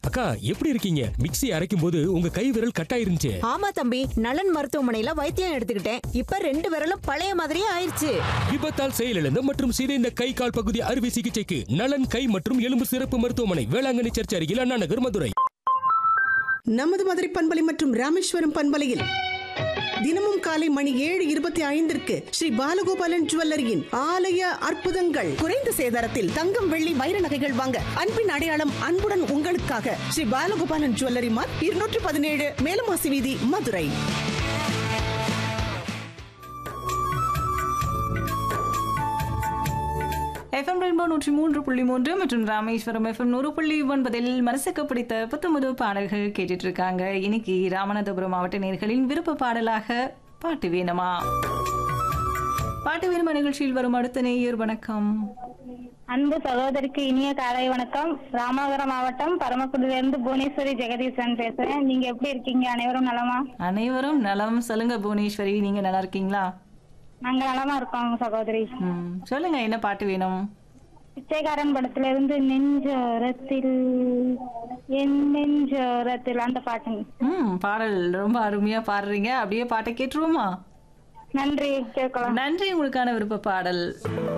அக்கா எப்படி இருக்கீங்க மிக்ஸி அரைக்கும் போது உங்க கை விரல் கட்டாயிருந்துச்சு ஆமா தம்பி நலன் மருத்துவமனையில வைத்தியம் எடுத்துக்கிட்டேன் இப்ப ரெண்டு விரலும் பழைய மாதிரியே ஆயிருச்சு விபத்தால் செயலிழந்த மற்றும் சிதைந்த கை கால் பகுதி அறுவை சிகிச்சைக்கு நலன் கை மற்றும் எலும்பு சிறப்பு மருத்துவமனை வேளாங்கண்ணி சர்ச் அருகில் அண்ணா நகர் மதுரை நமது மதுரை பண்பலை மற்றும் ராமேஸ்வரம் பண்பலையில் தினமும் காலை மணி ஏழு இருபத்தி ஐந்திற்கு ஸ்ரீ பாலகோபாலன் ஜுவல்லரியின் ஆலய அற்புதங்கள் குறைந்த சேதாரத்தில் தங்கம் வெள்ளி வைர நகைகள் வாங்க அன்பின் அடையாளம் அன்புடன் உங்களுக்காக ஸ்ரீ பாலகோபாலன் ஜுவல்லரி மார்க் இருநூற்றி பதினேழு மேலமாசி வீதி மதுரை எஃப்எம் ரெயின்போ நூற்றி மூன்று புள்ளி மூன்று மற்றும் ராமேஸ்வரம் எஃப்எம் நூறு புள்ளி ஒன்பதில் மனசுக்கு பிடித்த புத்தமுது பாடல்கள் கேட்டுட்டு இருக்காங்க இன்னைக்கு ராமநாதபுரம் மாவட்ட நேர்களின் விருப்ப பாடலாக பாட்டு வேணுமா பாட்டு வேணுமா நிகழ்ச்சியில் வரும் அடுத்த நேயர் வணக்கம் அன்பு சகோதரிக்கு இனிய காலை வணக்கம் ராமநாதபுரம் மாவட்டம் பரமக்குடியிலிருந்து புவனேஸ்வரி ஜெகதீசன் பேசுறேன் நீங்க எப்படி இருக்கீங்க அனைவரும் நலமா அனைவரும் நலம் சொல்லுங்க புவனேஸ்வரி நீங்க நல்லா இருக்கீங்களா நாங்க நலமா இருக்கோம் சகோதரி ம், சொல்லுங்க என்ன பாட்டு வேணும் பிச்சைக்காரன் படத்துல இருந்து நெஞ்சோரத்தில் என் நெஞ்சோரத்தில் அந்த பாட்டுங்க ம் பாடல் ரொம்ப அருமையா பாடுறீங்க அப்படியே பாட்டை கேட்டுருவோமா நன்றி கேட்கலாம் நன்றி உங்களுக்கான விருப்ப பாடல்